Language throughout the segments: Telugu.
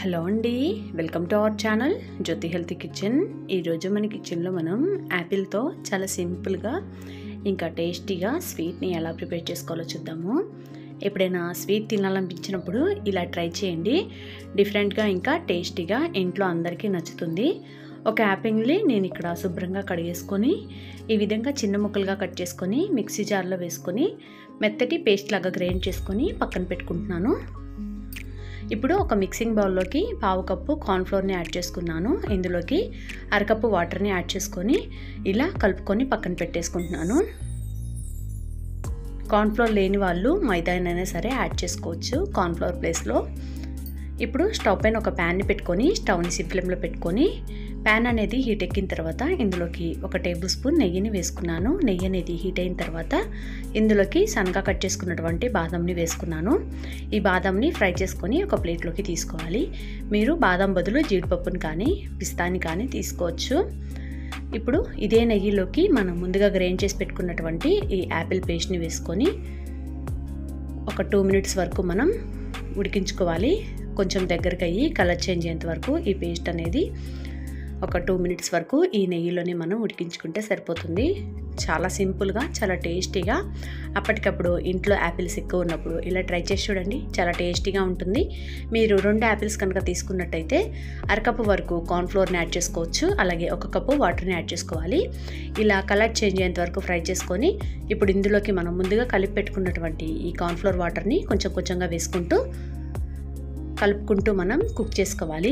హలో అండి welcome to our channel Jyothi health kitchen ఈరోజు మన కిచెన్లో మనం యాపిల్తో చాలా సింపుల్గా ఇంకా టేస్టీగా స్వీట్ని ఎలా ప్రిపేర్ చేసుకోవాలో చూద్దాము ఎప్పుడైనా స్వీట్ తినాలనిపించినప్పుడు ఇలా ట్రై చేయండి డిఫరెంట్గా ఇంకా టేస్టీగా ఇంట్లో అందరికీ నచ్చుతుంది ఒక యాపిల్ని నేను ఇక్కడ శుభ్రంగా కడిగేసుకొని ఈ విధంగా చిన్న ముక్కలుగా కట్ చేసుకొని మిక్సీ జార్లో వేసుకొని మెత్తటి పేస్ట్ లాగా గ్రైండ్ చేసుకొని పక్కన పెట్టుకుంటున్నాను ఇప్పుడు ఒక మిక్సింగ్ బౌల్లోకి పావు కప్పు కార్న్ఫ్లోర్ని యాడ్ చేసుకున్నాను ఇందులోకి అరకప్పు వాటర్ని యాడ్ చేసుకొని ఇలా కలుపుకొని పక్కన పెట్టేసుకుంటున్నాను కార్న్ఫ్లోర్ లేని వాళ్ళు మైదానైనా సరే యాడ్ చేసుకోవచ్చు కార్న్ఫ్లోర్ ప్లేస్లో ఇప్పుడు స్టవ్ పైన ఒక ప్యాన్ని పెట్టుకొని స్టవ్ని సిమ్ ఫ్లేమ్లో పెట్టుకొని ప్యాన్ అనేది హీట్ ఎక్కిన తర్వాత ఇందులోకి ఒక టేబుల్ స్పూన్ నెయ్యిని వేసుకున్నాను నెయ్యి అనేది హీట్ అయిన తర్వాత ఇందులోకి సన్నగా కట్ చేసుకున్నటువంటి బాదంని వేసుకున్నాను ఈ బాదంని ఫ్రై చేసుకొని ఒక ప్లేట్లోకి తీసుకోవాలి మీరు బాదం బదులు జీడిపప్పుని కానీ పిస్తాని కానీ తీసుకోవచ్చు ఇప్పుడు ఇదే నెయ్యిలోకి మనం ముందుగా గ్రైండ్ చేసి పెట్టుకున్నటువంటి ఈ యాపిల్ పేస్ట్ని వేసుకొని ఒక టూ మినిట్స్ వరకు మనం ఉడికించుకోవాలి కొంచెం దగ్గరకు అయ్యి కలర్ చేంజ్ అయ్యేంత వరకు ఈ పేస్ట్ అనేది ఒక టూ మినిట్స్ వరకు ఈ నెయ్యిలోనే మనం ఉడికించుకుంటే సరిపోతుంది చాలా సింపుల్గా చాలా టేస్టీగా అప్పటికప్పుడు ఇంట్లో యాపిల్స్ ఎక్కువ ఉన్నప్పుడు ఇలా ట్రై చేసి చూడండి చాలా టేస్టీగా ఉంటుంది మీరు రెండు యాపిల్స్ కనుక తీసుకున్నట్టయితే అరకప్పు వరకు కార్న్ఫ్లోర్ని యాడ్ చేసుకోవచ్చు అలాగే ఒక కప్పు వాటర్ని యాడ్ చేసుకోవాలి ఇలా కలర్ చేంజ్ అయ్యేంత వరకు ఫ్రై చేసుకొని ఇప్పుడు ఇందులోకి మనం ముందుగా కలిపి పెట్టుకున్నటువంటి ఈ కార్న్ఫ్లోర్ వాటర్ని కొంచెం కొంచెంగా వేసుకుంటూ కలుపుకుంటూ మనం కుక్ చేసుకోవాలి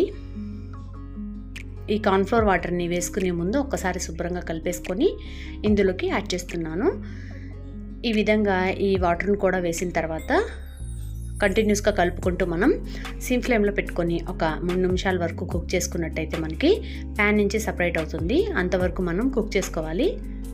ఈ కార్న్ఫ్లోర్ వాటర్ని వేసుకునే ముందు ఒక్కసారి శుభ్రంగా కలిపేసుకొని ఇందులోకి యాడ్ చేస్తున్నాను ఈ విధంగా ఈ వాటర్ని కూడా వేసిన తర్వాత కంటిన్యూస్గా కలుపుకుంటూ మనం సిమ్ ఫ్లేమ్లో పెట్టుకొని ఒక మూడు నిమిషాల వరకు కుక్ చేసుకున్నట్టయితే మనకి ప్యాన్ నుంచి సపరేట్ అవుతుంది అంతవరకు మనం కుక్ చేసుకోవాలి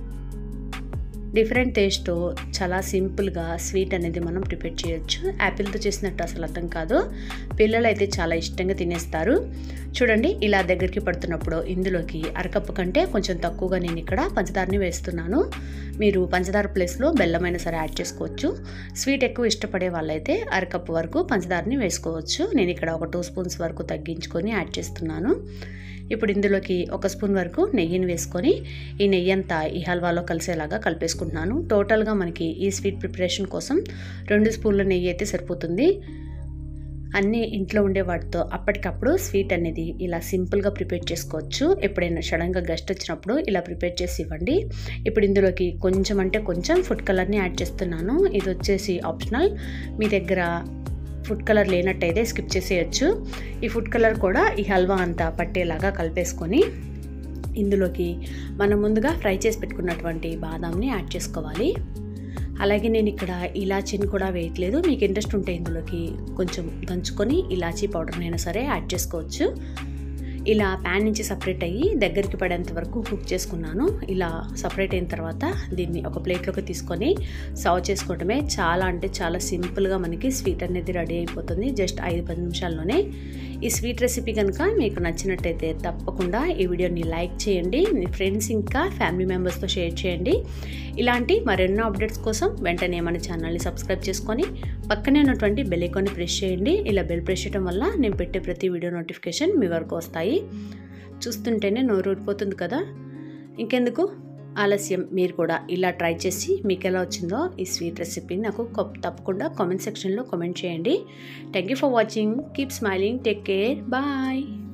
డిఫరెంట్ టేస్ట్ చాలా సింపుల్గా స్వీట్ అనేది మనం ప్రిపేర్ చేయొచ్చు యాపిల్తో చేసినట్టు అసలు అర్థం కాదు పిల్లలు అయితే చాలా ఇష్టంగా తినేస్తారు చూడండి ఇలా దగ్గరికి పడుతున్నప్పుడు ఇందులోకి అరకప్పు కంటే కొంచెం తక్కువగా నేను ఇక్కడ పంచదారని వేస్తున్నాను మీరు పంచదార ప్లేస్లో బెల్లమైనా సరే యాడ్ చేసుకోవచ్చు స్వీట్ ఎక్కువ ఇష్టపడే వాళ్ళైతే అరకప్పు వరకు పంచదారని వేసుకోవచ్చు నేను ఇక్కడ ఒక టూ స్పూన్స్ వరకు తగ్గించుకొని యాడ్ చేస్తున్నాను ఇప్పుడు ఇందులోకి ఒక స్పూన్ వరకు నెయ్యిని వేసుకొని ఈ నెయ్యి అంతా ఈ హల్వాలో కలిసేలాగా కలిపేసుకుంటున్నాను టోటల్గా మనకి ఈ స్వీట్ ప్రిపరేషన్ కోసం రెండు స్పూన్ల నెయ్యి అయితే సరిపోతుంది అన్నీ ఇంట్లో ఉండే వాటితో అప్పటికప్పుడు స్వీట్ అనేది ఇలా సింపుల్గా ప్రిపేర్ చేసుకోవచ్చు ఎప్పుడైనా సడన్గా గెస్ట్ వచ్చినప్పుడు ఇలా ప్రిపేర్ చేసి ఇవ్వండి ఇప్పుడు ఇందులోకి కొంచెం అంటే కొంచెం ఫుడ్ కలర్ని యాడ్ చేస్తున్నాను ఇది వచ్చేసి ఆప్షనల్ మీ దగ్గర ఫుడ్ కలర్ లేనట్టయితే స్కిప్ చేసేయచ్చు ఈ ఫుడ్ కలర్ కూడా ఈ హల్వా అంతా పట్టేలాగా కలిపేసుకొని ఇందులోకి మనం ముందుగా ఫ్రై చేసి పెట్టుకున్నటువంటి బాదాంని యాడ్ చేసుకోవాలి అలాగే నేను ఇక్కడ ఇలాచీని కూడా వేయట్లేదు మీకు ఇంట్రెస్ట్ ఉంటే ఇందులోకి కొంచెం దంచుకొని ఇలాచీ పౌడర్ని అయినా సరే యాడ్ చేసుకోవచ్చు ఇలా ప్యాన్ నుంచి సపరేట్ అయ్యి దగ్గరికి పడేంత వరకు కుక్ చేసుకున్నాను ఇలా సపరేట్ అయిన తర్వాత దీన్ని ఒక ప్లేట్లోకి తీసుకొని సర్వ్ చేసుకోవడమే చాలా అంటే చాలా సింపుల్గా మనకి స్వీట్ అనేది రెడీ అయిపోతుంది జస్ట్ ఐదు పది నిమిషాల్లోనే ఈ స్వీట్ రెసిపీ కనుక మీకు నచ్చినట్టయితే తప్పకుండా ఈ వీడియోని లైక్ చేయండి మీ ఫ్రెండ్స్ ఇంకా ఫ్యామిలీ మెంబర్స్తో షేర్ చేయండి ఇలాంటి మరెన్నో అప్డేట్స్ కోసం వెంటనే మన ఛానల్ని సబ్స్క్రైబ్ చేసుకొని పక్కనే ఉన్నటువంటి బెల్ ఐకాన్ని ప్రెస్ చేయండి ఇలా బెల్ ప్రెస్ చేయడం వల్ల నేను పెట్టే ప్రతి వీడియో నోటిఫికేషన్ మీ వరకు వస్తాయి చూస్తుంటేనే నోరు ఊడిపోతుంది కదా ఇంకెందుకు ఆలస్యం మీరు కూడా ఇలా ట్రై చేసి మీకు ఎలా వచ్చిందో ఈ స్వీట్ రెసిపీని నాకు తప్పకుండా కామెంట్ సెక్షన్లో కామెంట్ చేయండి thank you for watching keep smiling take care bye